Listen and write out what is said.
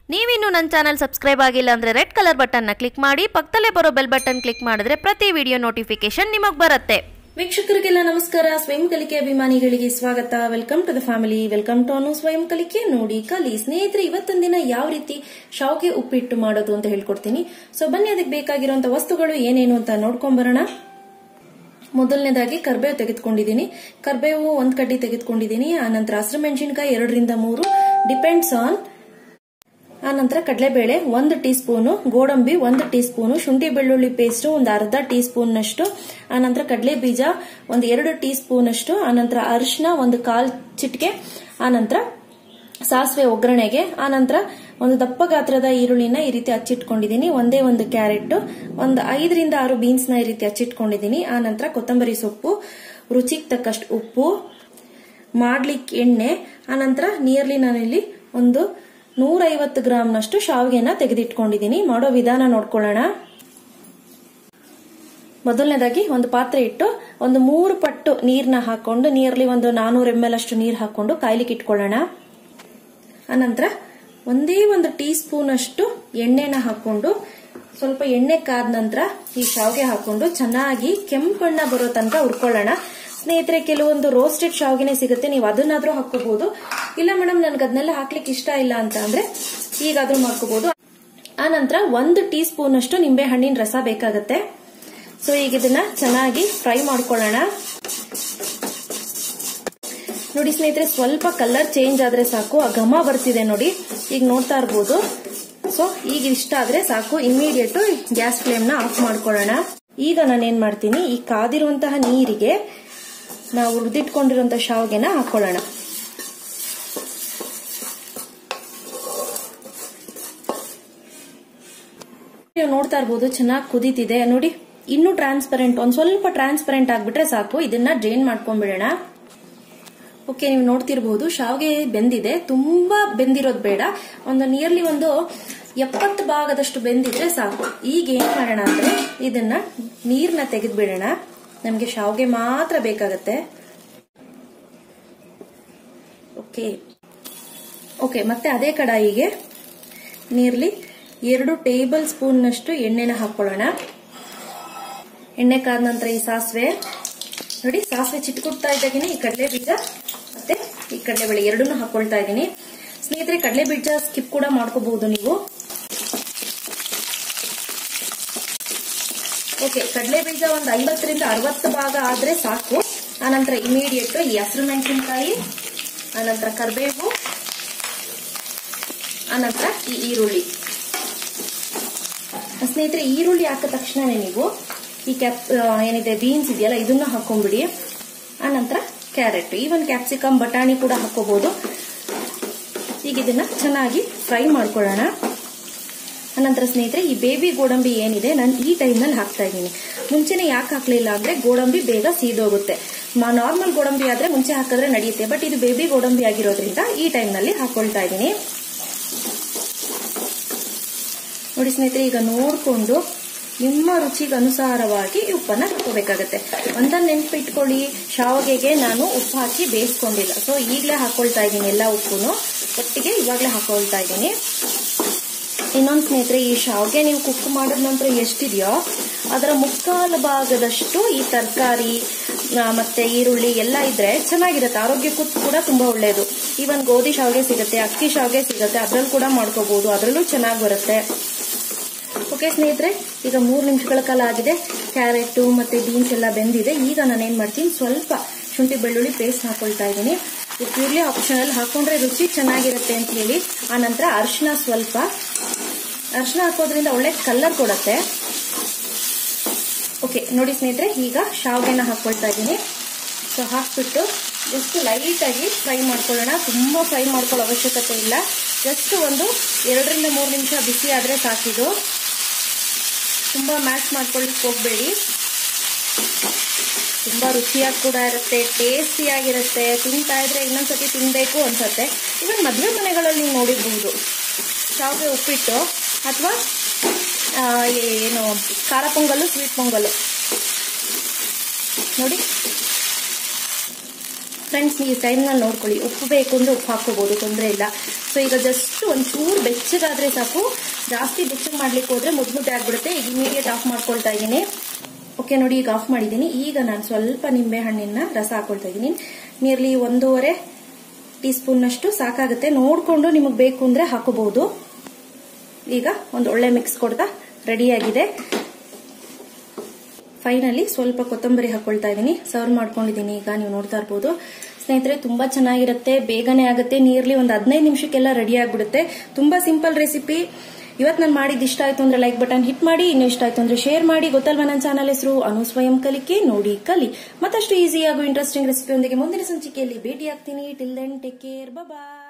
ನೀವಿನ್ನು ನನ್ನ channel subscribe ಆಗಿಲ್ಲ ಅಂದರೆ ರೆಡ್ ಕಲರ್ ಬಟನ್ನ ಕ್ಲಿಕ್ ಮಾಡಿ ಪಕ್ಕದಲ್ಲೇ ಬರೋ ಬೆಲ್ ಬಟನ್ ಕ್ಲಿಕ್ ಮಾಡಿದ್ರೆ ಪ್ರತಿ ವಿಡಿಯೋ ನೋಟಿಫಿಕೇಶನ್ ನಿಮಗೆ ಬರುತ್ತೆ ವೀಕ್ಷಕರಿಗೆಲ್ಲ ನಮಸ್ಕಾರ ಸ್ವಯಂ ಕಲಿಕೆ ಅಭಿಮಾನಿಗಳಿಗೆ ಸ್ವಾಗತ welcome to the family welcome to Anu ಸ್ವಯಂ ಕಲಿಕೆ ನೋಡಿ ಕಲಿ ಸ್ನೇಹಿತರೆ ಇವತ್ತಿನ ದಿನ ಯಾವ ರೀತಿ ಶಾವ್ಗೆ ಉಪ್ಪಿಟ್ಟು ಮಾಡೋದು ಅಂತ ಹೇಳ್ಕೊಡ್ತೀನಿ ಸೊ ಬನ್ನಿ ಅದಕ್ಕೆ ಬೇಕಾಗಿರುವಂತ ವಸ್ತುಗಳು ಏನೇನು ಅಂತ ನೋಡ್ಕೊಂಡ್ ಬರೋಣ ಮೊದಲನೇದಾಗಿ ಕರ್ಬೇವು ತೆಗೆದುಕೊಂಡಿದ್ದೀನಿ ಕರ್ಬೇವು ಒಂದ್ ಕಡ್ಡಿ ತೆಗೆದುಕೊಂಡಿದ್ದೀನಿ ಆನಂತರ ಹಸಿರು ಮೆಣಸಿನಕಾಯಿ ಎರಡರಿಂದ ಮೂರು ಡಿಪೆಂಡ್ಸ್ ಆನ್ ಆನಂತರ ಕಡಲೆಬೇಳೆ ಒಂದು ಟೀ ಸ್ಪೂನು ಗೋಡಂಬಿ ಒಂದು ಟೀ ಸ್ಪೂನು ಶುಂಠಿ ಬೆಳ್ಳುಳ್ಳಿ ಪೇಸ್ಟ್ ಒಂದು ಅರ್ಧ ಟೀ ಸ್ಪೂನ್ ನಷ್ಟು ಆನಂತರ ಕಡಲೆ ಬೀಜ ಒಂದು ಎರಡು ಟೀ ಸ್ಪೂನ್ ಅಷ್ಟು ಆನಂತರ ಅರಿಶಿನ ಒಂದು ಕಾಲ್ ಚಿಟಿಕೆ ಆನಂತರ ಸಾಸಿವೆ ಒಗ್ಗರಣೆಗೆ ಆನಂತರ ಒಂದು ದಪ್ಪ ಗಾತ್ರದ ಈರುಳ್ಳಿನ ಈ ರೀತಿ ಹಚ್ಚಿಟ್ಕೊಂಡಿದ್ದೀನಿ ಒಂದೇ ಒಂದು ಕ್ಯಾರೆಟ್ ಒಂದು ಐದರಿಂದ ಆರು ಬೀನ್ಸ್ ನ ಈ ರೀತಿ ಹಚ್ಚಿಟ್ಕೊಂಡಿದ್ದೀನಿ ಆನಂತರ ಕೊತ್ತಂಬರಿ ಸೊಪ್ಪು ರುಚಿಗೆ ತಕ್ಕಷ್ಟು ಉಪ್ಪು ಮಾಡ್ಲಿಕ್ಕೆ ಎಣ್ಣೆ ಆನಂತರ ನಿಯರ್ಲಿ ನಾನಿಲ್ಲಿ ಒಂದು ನೂರೈವತ್ತು ಗ್ರಾಮ್ನಷ್ಟು ಶಾವಿಗೆನ ತೆಗೆದಿಟ್ಕೊಂಡಿದ್ದೀನಿ ಮಾಡೋ ವಿಧಾನ ನೋಡ್ಕೊಳ್ಳೋಣ ಮೊದಲನೇದಾಗಿ ಒಂದು ಪಾತ್ರೆ ಇಟ್ಟು ಒಂದು ಮೂರು ಪಟ್ಟು ನೀರ್ನ ಹಾಕೊಂಡು ನಿಯರ್ಲಿ ಒಂದು ನಾನೂರು ಎಂ ಎಲ್ ಅಷ್ಟು ನೀರು ಹಾಕೊಂಡು ಕಾಯ್ಲಿಕ್ಕೆ ಇಟ್ಕೊಳ್ಳೋಣ ಆನಂತರ ಒಂದೇ ಒಂದು ಟೀ ಸ್ಪೂನ್ ಅಷ್ಟು ಎಣ್ಣೆನ ಹಾಕೊಂಡು ಸ್ವಲ್ಪ ಎಣ್ಣೆ ಕಾದ ನಂತರ ಈ ಶಾವಿಗೆ ಹಾಕೊಂಡು ಚೆನ್ನಾಗಿ ಕೆಂಪು ಬಣ್ಣ ಬರೋ ತನಕ ಹುರ್ಕೊಳ್ಳೋಣ ಸ್ನೇಹಿತರೆ ಕೆಲವೊಂದು ರೋಸ್ಟೆಡ್ ಶಾವಿಗೆನೆ ಸಿಗುತ್ತೆ ನೀವು ಅದನ್ನಾದ್ರೂ ಹಾಕೋಬಹುದು ಇಲ್ಲ ಮೇಡಮ್ ನನ್ಗೆ ಅದನ್ನೆಲ್ಲ ಹಾಕ್ಲಿಕ್ಕೆ ಇಷ್ಟ ಇಲ್ಲ ಅಂತ ಅಂದ್ರೆ ಈಗಾದ್ರೂ ಮಾಡ್ಕೋಬಹುದು ಆ ನಂತರ ಒಂದು ಟೀ ಸ್ಪೂನ್ ಅಷ್ಟು ನಿಂಬೆ ಹಣ್ಣಿನ ರಸ ಬೇಕಾಗತ್ತೆ ಸೊ ಈಗ ಇದನ್ನ ಚೆನ್ನಾಗಿ ಫ್ರೈ ಮಾಡ್ಕೊಳ್ಳೋಣ ನೋಡಿ ಸ್ನೇಹಿತರೆ ಸ್ವಲ್ಪ ಕಲರ್ ಚೇಂಜ್ ಆದ್ರೆ ಸಾಕು ಆ ಘಮ ಬರ್ತಿದೆ ನೋಡಿ ಈಗ ನೋಡ್ತಾ ಇರ್ಬೋದು ಸೊ ಈಗ ಇಷ್ಟ ಆದ್ರೆ ಸಾಕು ಇಮಿಡಿಯೇಟ್ ಗ್ಯಾಸ್ ಫ್ಲೇಮ್ ನ ಆಫ್ ಮಾಡ್ಕೊಳ್ಳೋಣ ಈಗ ನಾನು ಏನ್ ಮಾಡ್ತೀನಿ ಈ ಕಾದಿರುವಂತಹ ನೀರಿಗೆ ನಾವು ಹುರಿದಿಟ್ಕೊಂಡಿರುವಂತಹ ಶಾವಿಗೆನ ಹಾಕೊಳ್ಳೋಣ ನೀವು ನೋಡ್ತಾ ಇರ್ಬೋದು ಚೆನ್ನಾಗಿ ಕುದೀತಿದೆ ನೋಡಿ ಇನ್ನೂ ಟ್ರಾನ್ಸ್ಪರೆಂಟ್ ಒಂದ್ ಸ್ವಲ್ಪ ಟ್ರಾನ್ಸ್ಪರೆಂಟ್ ಆಗ್ಬಿಟ್ರೆ ಸಾಕು ಇದನ್ನ ಡ್ರೈನ್ ಮಾಡ್ಕೊಂಡ್ಬಿಡೋಣ ಓಕೆ ನೀವು ನೋಡ್ತಿರ್ಬಹುದು ಶಾವಿಗೆ ಬೆಂದಿದೆ ತುಂಬಾ ಬೆಂದಿರೋದು ಬೇಡ ಒಂದು ನಿಯರ್ಲಿ ಒಂದು ಎಪ್ಪತ್ತು ಭಾಗದಷ್ಟು ಬೆಂದಿದ್ರೆ ಸಾಕು ಈಗ ಏನ್ ಮಾಡೋಣ ಅಂದ್ರೆ ಇದನ್ನ ನೀರ್ನ ತೆಗೆದ್ಬಿಡೋಣ ನಮ್ಗೆ ಶಾವಿಗೆ ಮಾತ್ರ ಬೇಕಾಗತ್ತೆ ಓಕೆ ಓಕೆ ಮತ್ತೆ ಅದೇ ಕಡಾಯಿಗೆ ನಿಯರ್ಲಿ ಎರಡು ಟೇಬಲ್ ಸ್ಪೂನ್ ನಷ್ಟು ಎಣ್ಣೆನ ಹಾಕೊಳ್ಳೋಣ ಎಣ್ಣೆ ಕಾದ ನಂತರ ಈ ಸಾಸಿವೆ ನೋಡಿ ಸಾಸಿವೆ ಚಿಟ್ಕೊಡ್ತಾ ಇದ್ದಾಗಿನಿ ಈ ಕಡಲೆ ಬೀಜ ಮತ್ತೆ ಈ ಕಡಲೆಬೇಳೆ ಎರಡನ್ನೂ ಹಾಕೊಳ್ತಾ ಇದ್ದೀನಿ ಸ್ನೇಹಿತರೆ ಕಡಲೆ ಬೀಜ ಸ್ಕಿಪ್ ಕೂಡ ಮಾಡ್ಕೋಬಹುದು ನೀವು ಓಕೆ ಕಡಲೆ ಬೀಜ ಒಂದು ಐವತ್ತರಿಂದ ಅರವತ್ತು ಭಾಗ ಆದ್ರೆ ಸಾಕು ಆನಂತರ ಇಮಿಡಿಯೇಟ್ ಈ ಹಸಿರು ಮೆಣಸಿನಕಾಯಿ ಆನಂತರ ಕರಿಬೇವು ಆನಂತರ ಈ ಈರುಳ್ಳಿ ಸ್ನೇಹಿತರೆ ಈರುಳ್ಳಿ ಹಾಕಿದ ತಕ್ಷಣನೇ ನೀವು ಈ ಕ್ಯಾಪ್ ಏನಿದೆ ಬೀನ್ಸ್ ಇದೆಯಲ್ಲ ಇದನ್ನ ಹಾಕೊಂಡ್ಬಿಡಿ ಆನಂತರ ಕ್ಯಾರೆಟ್ ಈವನ್ ಕ್ಯಾಪ್ಸಿಕಮ್ ಬಟಾಣಿ ಕೂಡ ಹಾಕೋಬಹುದು ಈಗ ಇದನ್ನ ಚೆನ್ನಾಗಿ ಫ್ರೈ ಮಾಡ್ಕೊಳ್ಳೋಣ ಅನಂತರ ಸ್ನೇಹಿತರೆ ಈ ಬೇಬಿ ಗೋಡಂಬಿ ಏನಿದೆ ನಾನು ಈ ಟೈಮ್ನಲ್ಲಿ ಹಾಕ್ತಾ ಇದ್ದೀನಿ ಮುಂಚೆನೆ ಯಾಕೆ ಹಾಕ್ಲಿಲ್ಲ ಅಂದ್ರೆ ಗೋಡಂಬಿ ಬೇಗ ಸೀದೋಗುತ್ತೆ ನಾರ್ಮಲ್ ಗೋಡಂಬಿ ಆದ್ರೆ ಮುಂಚೆ ಹಾಕಿದ್ರೆ ನಡೆಯುತ್ತೆ ಬಟ್ ಇದು ಬೇಬಿ ಗೋಡಂಬಿ ಆಗಿರೋದ್ರಿಂದ ಈ ಟೈಮ್ನಲ್ಲಿ ಹಾಕೊಳ್ತಾ ಇದ್ದೀನಿ ನೋಡಿ ಸ್ನೇಹಿತರೆ ಈಗ ನೋಡಿಕೊಂಡು ನಿಮ್ಮ ರುಚಿಗೆ ಅನುಸಾರವಾಗಿ ಉಪ್ಪನ್ನ ಹಾಕೋಬೇಕಾಗತ್ತೆ ಒಂದನ್ನ ನೆನ್ಪಿಟ್ಕೊಳ್ಳಿ ಶಾವಿಗೆಗೆ ನಾನು ಉಪ್ಪು ಹಾಕಿ ಬೇಯಿಸ್ಕೊಂಡಿಲ್ಲ ಸೊ ಈಗಲೇ ಹಾಕೊಳ್ತಾ ಇದ್ದೀನಿ ಎಲ್ಲ ಉಪ್ಪುನು ಒಟ್ಟಿಗೆ ಇವಾಗಲೇ ಹಾಕೊಳ್ತಾ ಇದ್ದೀನಿ ಇನ್ನೊಂದು ಸ್ನೇಹಿತರೆ ಈ ಶಾವಿಗೆ ನೀವು ಕುಕ್ ಮಾಡಿದ ನಂತರ ಎಷ್ಟಿದೆಯೋ ಅದರ ಮುಕ್ಕಾಲು ಭಾಗದಷ್ಟು ಈ ತರಕಾರಿ ಮತ್ತೆ ಈರುಳ್ಳಿ ಎಲ್ಲ ಇದ್ರೆ ಚೆನ್ನಾಗಿರುತ್ತೆ ಆರೋಗ್ಯಕ್ಕೂ ಕೂಡ ತುಂಬಾ ಒಳ್ಳೆಯದು ಈವನ್ ಗೋಧಿ ಶಾವಿಗೆ ಸಿಗುತ್ತೆ ಅಕ್ಕಿ ಶಾವಿಗೆ ಸಿಗುತ್ತೆ ಅದ್ರಲ್ಲಿ ಕೂಡ ಮಾಡ್ಕೋಬಹುದು ಅದರಲ್ಲೂ ಚೆನ್ನಾಗಿ ಬರುತ್ತೆ ಓಕೆ ಸ್ನೇಹಿತರೆ ಈಗ ಮೂರು ನಿಮಿಷಗಳ ಕಾಲ ಆಗಿದೆ ಕ್ಯಾರೆಟ್ ಮತ್ತೆ ಬೀನ್ಸ್ ಎಲ್ಲ ಬೆಂದಿದೆ ಈಗ ನಾನು ಏನ್ ಮಾಡ್ತೀನಿ ಸ್ವಲ್ಪ ಶುಂಠಿ ಬೆಳ್ಳುಳ್ಳಿ ಪೇಸ್ಟ್ ಹಾಕೊಳ್ತಾ ಇದ್ದೀನಿ ಪ್ಯೂರ್ಲಿ ಆಪ್ಷನಲ್ ಹಾಕೊಂಡ್ರೆ ರುಚಿ ಚೆನ್ನಾಗಿರುತ್ತೆ ಅಂತ ಹೇಳಿ ಆ ನಂತರ ಅರಿಶಿನ ಸ್ವಲ್ಪ ಅರಿಶಿನ ಹಾಕೋದ್ರಿಂದ ಒಳ್ಳೆ ಕಲರ್ ಕೊಡುತ್ತೆ ಓಕೆ ನೋಡಿ ಸ್ನೇಹಿತರೆ ಈಗ ಶಾವಿಗೆನ ಹಾಕೊಳ್ತಾ ಇದ್ದೀನಿ ಸೊ ಹಾಕ್ಬಿಟ್ಟು ಜಸ್ಟ್ ಲೈಟಾಗಿ ಫ್ರೈ ಮಾಡ್ಕೊಳ್ಳೋಣ ತುಂಬ ಫ್ರೈ ಮಾಡ್ಕೊಳ್ಳೋ ಅವಶ್ಯಕತೆ ಇಲ್ಲ ಜಸ್ಟ್ ಒಂದು ಎರಡರಿಂದ ಮೂರು ನಿಮಿಷ ಬಿಸಿ ಆದರೆ ಸಾಕಿದು ತುಂಬ ಮ್ಯಾಶ್ ಮಾಡ್ಕೊಳ್ಳಿಕ್ಕೆ ಹೋಗಬೇಡಿ ತುಂಬ ರುಚಿಯಾಗಿ ಕೂಡ ಇರುತ್ತೆ ಟೇಸ್ಟಿಯಾಗಿರುತ್ತೆ ತಿಂತಾ ಇದ್ರೆ ಇನ್ನೊಂದ್ಸತಿ ತಿನ್ನಬೇಕು ಅನ್ಸುತ್ತೆ ಇವನ್ ಮದುವೆ ಮನೆಗಳಲ್ಲಿ ನೀವು ನೋಡಿರ್ಬಹುದು ಶಾವಿಗೆ ಉಪ್ಪಿಟ್ಟು ಅಥವಾ ಏನು ಖಾರ ಪೊಂಗಲ್ಲು ಸ್ವೀಟ್ ಪೊಂಗಲ್ಲು ನೋಡಿ ಫ್ರೆಂಡ್ಸ್ ಈ ಟೈಮ್ನಲ್ಲಿ ನೋಡ್ಕೊಳ್ಳಿ ಉಪ್ಪು ಬೇಕು ಅಂದ್ರೆ ಉಪ್ಪು ಹಾಕೋಬಹುದು ತೊಂದರೆ ಇಲ್ಲ ಸೊ ಈಗ ಜಸ್ಟ್ ಒಂಚೂರು ಬೆಚ್ಚಗಾದ್ರೆ ಸಾಕು ಜಾಸ್ತಿ ಬೆಚ್ಚಗೆ ಮಾಡ್ಲಿಕ್ಕೆ ಹೋದ್ರೆ ಮುದ್ದು ಮುದ್ದೆ ಆಗ್ಬಿಡುತ್ತೆ ಈಗ ಇಮಿಡಿಯೇಟ್ ಆಫ್ ಮಾಡ್ಕೊಳ್ತಾ ಇದ್ದೀನಿ ಓಕೆ ನೋಡಿ ಈಗ ಆಫ್ ಮಾಡಿದ್ದೀನಿ ಈಗ ನಾನು ಸ್ವಲ್ಪ ನಿಂಬೆ ಹಣ್ಣಿನ ರಸ ಹಾಕೊಳ್ತಾ ಇದ್ದೀನಿ ನಿಯರ್ಲಿ ಒಂದೂವರೆ ಟೀ ಸ್ಪೂನ್ನಷ್ಟು ಸಾಕಾಗುತ್ತೆ ನೋಡಿಕೊಂಡು ನಿಮಗೆ ಬೇಕು ಅಂದ್ರೆ ಹಾಕೋಬಹುದು ಈಗ ಒಂದು ಒಳ್ಳೆ ಮಿಕ್ಸ್ ಕೊಡ್ತಾ ರೆಡಿಯಾಗಿದೆ ಫೈನಲಿ ಸ್ವಲ್ಪ ಕೊತ್ತಂಬರಿ ಹಾಕೊಳ್ತಾ ಇದ್ದೀನಿ ಸರ್ವ್ ಮಾಡ್ಕೊಂಡಿದ್ದೀನಿ ಈಗ ನೀವು ನೋಡ್ತಾ ಇರ್ಬೋದು ಸ್ನೇಹಿತರೆ ತುಂಬಾ ಚೆನ್ನಾಗಿರುತ್ತೆ ಬೇಗನೆ ಆಗುತ್ತೆ ನಿಯರ್ಲಿ ಒಂದು ಹದಿನೈದು ನಿಮಿಷಕ್ಕೆಲ್ಲ ರೆಡಿ ಆಗ್ಬಿಡುತ್ತೆ ತುಂಬಾ ಸಿಂಪಲ್ ರೆಸಿಪಿ ಇವತ್ತು ನಾನು ಮಾಡಿದ್ದು ಇಷ್ಟ ಆಯ್ತು ಅಂದ್ರೆ ಲೈಕ್ ಬಟನ್ ಹಿಟ್ ಮಾಡಿ ಇನ್ನು ಇಷ್ಟ ಆಯ್ತು ಅಂದ್ರೆ ಶೇರ್ ಮಾಡಿ ಗೊತ್ತಲ್ವಾ ನನ್ನ ಚಾನಲ್ ಹೆಸರು ಅನು ಸ್ವಯಂ ಕಲಿಕೆ ನೋಡಿ ಕಲಿ ಮತ್ತಷ್ಟು ಈಸಿ ಹಾಗೂ ಇಂಟ್ರೆಸ್ಟಿಂಗ್ ರೆಸಿಪಿ ಒಂದಿಗೆ ಮುಂದಿನ ಸಂಚಿಕೆಯಲ್ಲಿ ಭೇಟಿ ಆಗ್ತೀನಿ ಟಿಲ್ ದೆನ್ ಟೇಕ್ ಕೇರ್ ಬಾಯ್